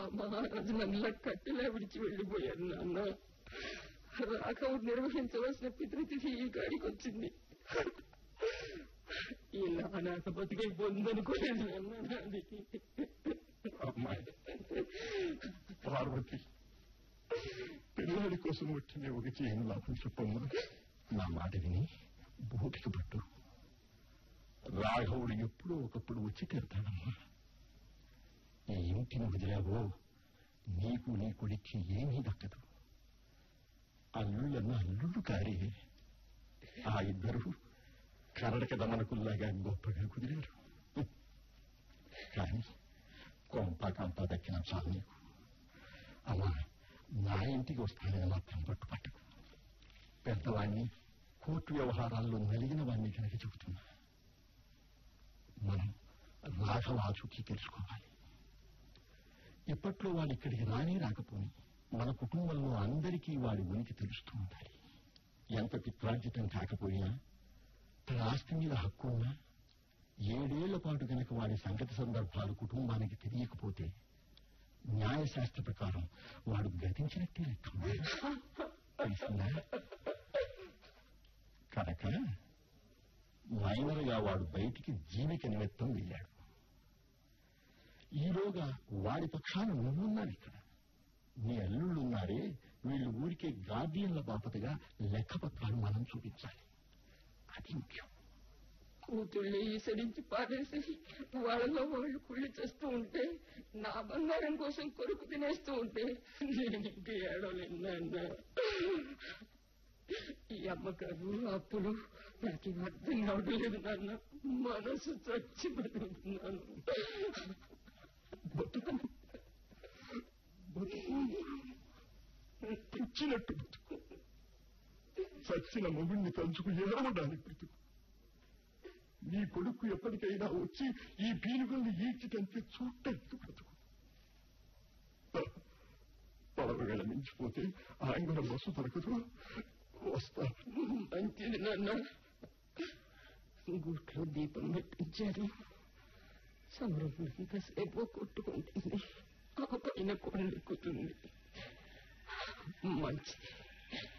మహారాజు నన్ను కట్టెలా విడిచి వెళ్లిపోయారు నాన్న రాఘవ్ నిర్వహించవలసిన పితృతిథి ఈ గాడికి వచ్చింది ఇలా అనాథ బతికే పొందనుకోలేదు నాన్న నాది అమ్మాయి పార్వతి పిల్లాడి కోసం వచ్చిన ఒక చేయని లాభం చెప్పమ్మా నా మాట విని బోటికి పట్టు రాఘవుడు ఎప్పుడో ఒకప్పుడు వచ్చి తీరుతాడమ్మా ఈ ఇంటిని వదిలావో నీకు నీ కొడుక్కి ఏమీ దక్కదు అల్లుళ్ళన్న అల్లుళ్ళు కారే ఆ ఇద్దరు కరడక దమనకుల్లాగా గొప్పగా కుదిరారు కానీ కొంప కంప దక్కిన చాలు నీకు అమ్మా నా ఇంటికి వస్తానని మాత్రం పట్టు పట్టుకు పెద్దవాణ్ణి కోర్టు వ్యవహారాల్లో నలిగిన వాణ్ణి కనుక చెబుతున్నా మనం రాఘవ ఆచూకీ తెలుసుకోవాలి ఇప్పట్లో వాళ్ళు ఇక్కడికి రానే రాకపోని మన కుటుంబంలో అందరికీ వాడి ఉనికి తెలుస్తూ ఉండాలి ఎంత పిత్రార్జితం కాకపోయినా తన ఆస్తి మీద హక్కు ఉన్నా ఏడేళ్ల పాటు గనక వాడి సంగతి సందర్భాలు కుటుంబానికి తెలియకపోతే న్యాయశాస్త్ర ప్రకారం వాడు గతించినట్టే లెక్క తెలిసిందా కనుక మైనర్గా వాడు బయటికి జీవిక నిమిత్తం వెళ్ళాడు ఈలోగా వాడి పక్షాన నువ్వున్నావు ఇక్కడ నీ అల్లుళ్ళున్నారే వీళ్ళు ఊరికే గార్డియన్ల బాపతగా లెక్కపత్రాలు మనం చూపించాలి అది ముఖ్యం కూతుళ్ళని ఈసరించి పారేసి వాళ్ళలో వాళ్ళు కుళ్ళి చేస్తూ ఉంటే నా బంగారం కోసం కొరుకు తినేస్తూ ఉంటే నేను ఇంక ఏడవలేను నాన్న ఈ అమ్మకాలు అప్పులు నాకు అర్థం కావడం లేదు నాన్న మనసు చచ్చి బతుకుతున్నాను బతుకు బతుకు పుచ్చినట్టు బతుకు చచ్చిన మొగుణ్ణి తలుచుకు ఏడవడానికి బ్రతుకు నీ కొడుకు ఎప్పటికైనా వచ్చి ఈ పీనుగుల్ని ఈడ్చితంటే చూడటానికి బ్రతుకు పడవగల మించిపోతే ఆయన బస్సు దొరకదు వస్తా మంచిది నాన్న గుట్లో దీపం పెట్టించారు సమరం ఎంతసేపు కొట్టుకుంటుంది ఆ పైన కొండెక్కుతుంది మంచిది